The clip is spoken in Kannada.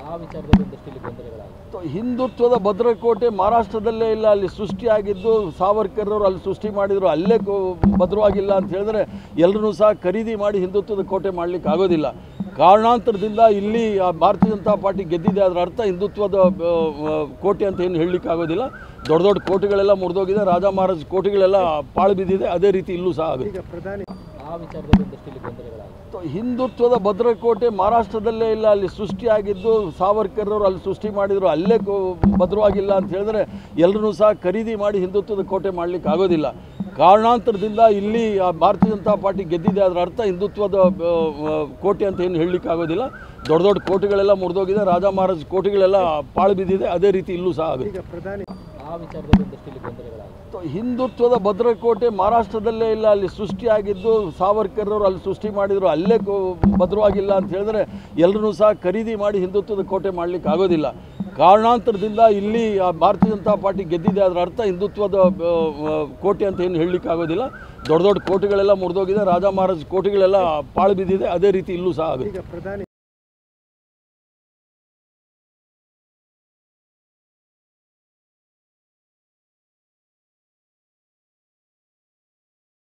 ಆ ವಿಚಾರದಲ್ಲಿ ಒಂದಷ್ಟು ಇಲ್ಲಿ ಗೊಂದಲಗಳಾಗಿದೆ ತ- ಹಿಂದುತ್ವದ ಭದ್ರಕೋಟೆ ಮಹಾರಾಷ್ಟ್ರದಲ್ಲೇ ಇಲ್ಲ ಅಲ್ಲಿ ಸೃಷ್ಟಿಯಾಗಿದ್ದು ಸಾವರ್ಕರ್ ಅವರು ಅಲ್ಲಿ ಸೃಷ್ಟಿ ಮಾಡಿದ್ರು ಅಲ್ಲೇ ಕೋ- ಭದ್ರವಾಗಿಲ್ಲ ಅಂತ ಹೇಳಿದ್ರೆ ಎಲ್ಲರೂ ಸಹ ಖರೀದಿ ಮಾಡಿ ಹಿಂದುತ್ವದ ಕೋಟೆ ಮಾಡಲಿಕ್ಕೆ ಆಗೋದಿಲ್ಲ ಕಾರಣಾಂತರದಿಂದ ಇಲ್ಲಿ ಆ ಭಾರತೀಯ ಜನತಾ ಪಾರ್ಟಿ ಗೆದ್ದಿದೆ ಅದರ ಅರ್ಥ ಹಿಂದುತ್ವದ ಆ, ಆ, ಕೋಟೆ ಅಂತ ಏನು ಹೇಳಲಿಕ್ಕೆ ಆಗೋದಿಲ್ಲ ದೊಡ್ಡ ದೊಡ್ಡ ಕೋಟೆಗಳೆಲ್ಲ ಮುರಿದೋಗಿದೆ ರಾಜ ಮಹಾರಾಜ್ ಕೋಟೆಗಳೆಲ್ಲ ಪಾಳು ಬಿದ್ದಿದೆ ಅದೇ ರೀತಿ ಇಲ್ಲೂ ಸಹ ಆಗುತ್ತೆ ಆ ವಿಚಾರದಲ್ಲಿ ಒಂದಷ್ಟು ಇಲ್ಲಿ ಗೊಂದಲಗಳಾಗಿದೆ ತ- ಹಿಂದುತ್ವದ ಭದ್ರಕೋಟೆ ಮಹಾರಾಷ್ಟ್ರದಲ್ಲೇ ಇಲ್ಲ ಅಲ್ಲಿ ಸೃಷ್ಟಿಯಾಗಿದ್ದು ಸಾವರ್ಕರ್ ಅವರು ಅಲ್ಲಿ ಸೃಷ್ಟಿ ಮಾಡಿದ್ರು ಅಲ್ಲೇ ಕೋ- ಭದ್ರವಾಗಿಲ್ಲ ಅಂತ ಹೇಳಿದ್ರೆ ಎಲ್ಲರೂ ಸಹ ಖರೀದಿ ಮಾಡಿ ಹಿಂದುತ್ವದ ಕೋಟೆ ಮಾಡಲಿಕ್ಕೆ ಆಗೋದಿಲ್ಲ ಕಾರಣಾಂತರದಿಂದ ಇಲ್ಲಿ ಆ ಭಾರತೀಯ ಜನತಾ ಪಾರ್ಟಿ ಗೆದ್ದಿದೆ ಅದರ ಅರ್ಥ ಹಿಂದುತ್ವದ ಆ, ಆ, ಕೋಟೆ ಅಂತ ಏನು ಹೇಳಲಿಕ್ಕೆ ಆಗೋದಿಲ್ಲ ದೊಡ್ಡ ದೊಡ್ಡ ಕೋಟೆಗಳೆಲ್ಲ ಮುರಿದೋಗಿದೆ ರಾಜ ಮಹಾರಾಜ್ ಕೋಟೆಗಳೆಲ್ಲ ಪಾಳು ಬಿದ್ದಿದೆ ಅದೇ ರೀತಿ ಇಲ್ಲೂ ಸಹ ಆಗುತ್ತೆ ಆ ವಿಚಾರದಲ್ಲಿ ಒಂದಷ್ಟು ಇಲ್ಲಿ ಗೊಂದಲಗಳಾಗಿದೆ ತ- ಹಿಂದುತ್ವದ ಭದ್ರಕೋಟೆ ಮಹಾರಾಷ್ಟ್ರದಲ್ಲೇ ಇಲ್ಲ ಅಲ್ಲಿ ಸೃಷ್ಟಿಯಾಗಿದ್ದು ಸಾವರ್ಕರ್ ಅವರು ಅಲ್ಲಿ ಸೃಷ್ಟಿ ಮಾಡಿದ್ರು ಅಲ್ಲೇ ಕೋ- ಭದ್ರವಾಗಿಲ್ಲ ಅಂತ ಹೇಳಿದ್ರೆ ಎಲ್ಲರೂ ಸಹ ಖರೀದಿ ಮಾಡಿ ಹಿಂದುತ್ವದ ಕೋಟೆ ಮಾಡಲಿಕ್ಕೆ ಆಗೋದಿಲ್ಲ ಕಾರಣಾಂತರದಿಂದ ಇಲ್ಲಿ ಆ ಭಾರತೀಯ ಜನತಾ ಪಾರ್ಟಿ ಗೆದ್ದಿದೆ ಅದರ ಅರ್ಥ ಹಿಂದುತ್ವದ ಆ, ಆ, ಕೋಟೆ ಅಂತ ಏನು ಹೇಳಲಿಕ್ಕೆ ಆಗೋದಿಲ್ಲ ದೊಡ್ಡ ದೊಡ್ಡ ಕೋಟೆಗಳೆಲ್ಲ ಮುರಿದೋಗಿದೆ ರಾಜ ಮಹಾರಾಜ್ ಕೋಟೆಗಳೆಲ್ಲ ಪಾಳು ಬಿದ್ದಿದೆ ಅದೇ ರೀತಿ ಇಲ್ಲೂ ಸಹ ಆಗುತ್ತೆ